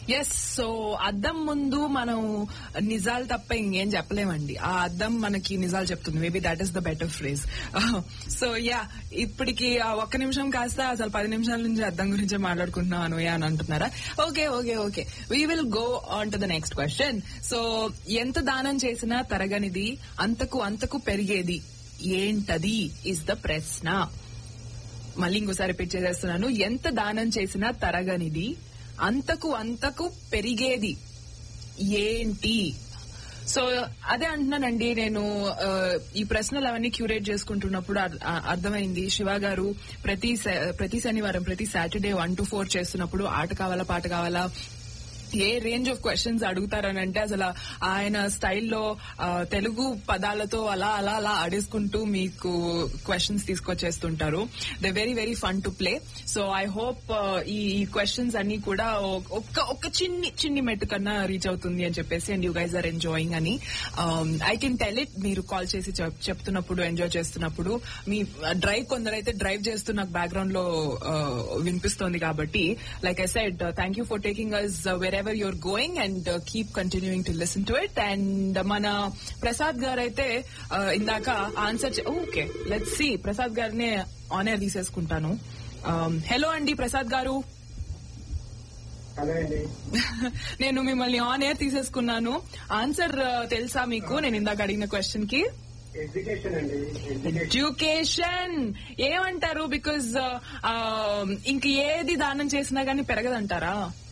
Yes so అద్దం ముందు మనం నిజాలు తప్ప ఇంకేం చెప్పలేమండి ఆ అద్దం మనకి నిజాలు చెప్తుంది maybe that is the better phrase so yeah ఇప్పటికి ఆ ఒక్క నిమిషం కాస్త అసలు పది నిమిషాల నుంచి అద్దం గురించి మాట్లాడుకుంటున్నాం అనుయా అని అంటున్నారా okay okay okay we will go on to the next question so ఎంత దానం చేసినా తరగనిది అంతకు అంతకు పెరిగేది ఏంటది ఇస్ ద ప్రశ్న మళ్ళీ ఇంకోసారి రిపీట్ చేసేస్తున్నాను ఎంత దానం చేసినా తరగనిది అంతకు అంతకు పెరిగేది ఏంటి సో అదే అంటున్నానండి నేను ఆ, ఈ ప్రశ్నలు అవన్నీ క్యూరేట్ చేసుకుంటున్నప్పుడు అర్- ఆ- అర్థమైంది శివ గారు ప్రతి శ- ప్రతి శనివారం ప్రతి సాటర్డే వన్ టు ఫోర్ చేస్తున్నప్పుడు ఆట కావాలా పాట కావాలా ఏ రేంజ్ ఆఫ్ క్వశ్చన్స్ అడుగుతారని అంటే అసలు ఆయన స్టైల్లో ఆ, తెలుగు పదాలతో అలా అలా అలా ఆడేసుకుంటూ మీకు క్వశ్చన్స్ తీసుకొచ్చేస్తుంటారు they very very fun to play so I hope ఈ క్వశ్చన్స్ అన్ని కూడా ఒ- ఒక్క ఒక్క చిన్ని చిన్ని మెట్టు కన్నా రీచ్ అవుతుంది అని చెప్పేసి and you guys are enjoying అని ఐ కెన్ టెల్ ఇట్ మీరు కాల్ చేసి చెప్- చెప్తున్నప్పుడు ఎంజాయ్ చేస్తున్నప్పుడు మీ డ్రైవ్ కొందరైతే డ్రైవ్ చేస్తూ నాకు బ్యాక్గ్రౌండ్ లో uh, వినిపిస్తోంది కాబట్టి like I said thank you for taking us wherever you're going and keep continuing to listen to it and మన ప్రసాద్ గారు అయితే uh, ఇందాక answer okay let see Prasad గారినే ఆన్ ఎయిర్ తీసేసుకుంటాను హలో అండి ప్రసాద్ గారు హలో అండి నేను మిమ్మల్ని ఆన్ ఎయిర్ తీసేసుకున్నాను ఆన్సర్ తెలుసా మీకు నేను ఇందాక అడిగిన క్వశ్చన్ కి ఎడ్యుకేషన్ అండి ఎడ్యుకేషన్ ఎడ్యుకేషన్ ఏమంటారు బికాజ్ ఇంక ఏది దానం చేసినా గానీ పెరగదంటారా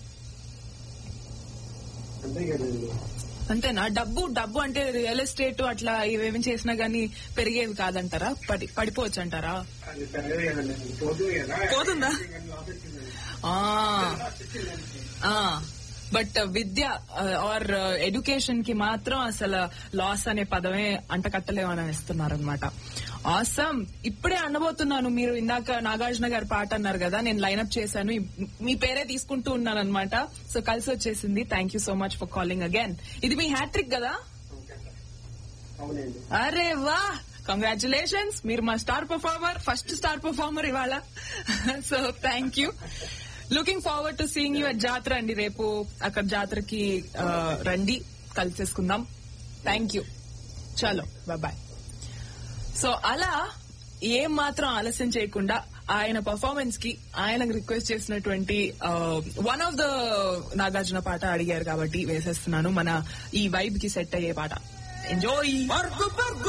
అంతే కదండి అంతేనా డబ్బు డబ్బు అంటే రియల్ ఎస్టేట్ అట్లా ఇవేమి చేసినా గానీ పెరిగేవి కాదంటారా పడి పడిపోవచ్చు అంటారా అది పెరగదు కదండి పోతుంది కదా పోతుందా? లాస్ వచ్చిందండి ఆ బట్ విద్య ఆర్ ఎడ్యుకేషన్ కి మాత్రం అసలు లాస్ అనే పదమే అంటకట్టలేమని ఇస్తున్నారనమాట ఆసమ్ ఇప్పుడే అనబోతున్నాను మీరు ఇందాక నాగార్జున గారి పాట అన్నారు కదా నేను లైన్అప్ చేశాను ఇప్- మీ పేరే తీసుకుంటూ ఉన్నాను అనమాట సో కలిసి వచ్చేసింది thank you so much for calling again ఇది మీ హ్యాట్రిక్ కదా అవునండి అరే వా కంగ్రాచులేషన్స్ మీరు మా star performer first star performer ఇవాళ so thank you looking forward to seeing you at jatara అండి రేపు అక్కడ జాతరకి ఆ, రండి కలిసేసుకుందాం థ్యాంక్ యూ చలో బాయ్ సో అలా ఏం మాత్రం ఆలస్యం చేయకుండా ఆయన పర్ఫార్మెన్స్ కి ఆయనకు రిక్వెస్ట్ చేసినటువంటి వన్ ఆఫ్ ద నాగార్జున పాట అడిగారు కాబట్టి వేసేస్తున్నాను మన ఈ వైబ్ కి సెట్ అయ్యే పాట ఎంజాయ్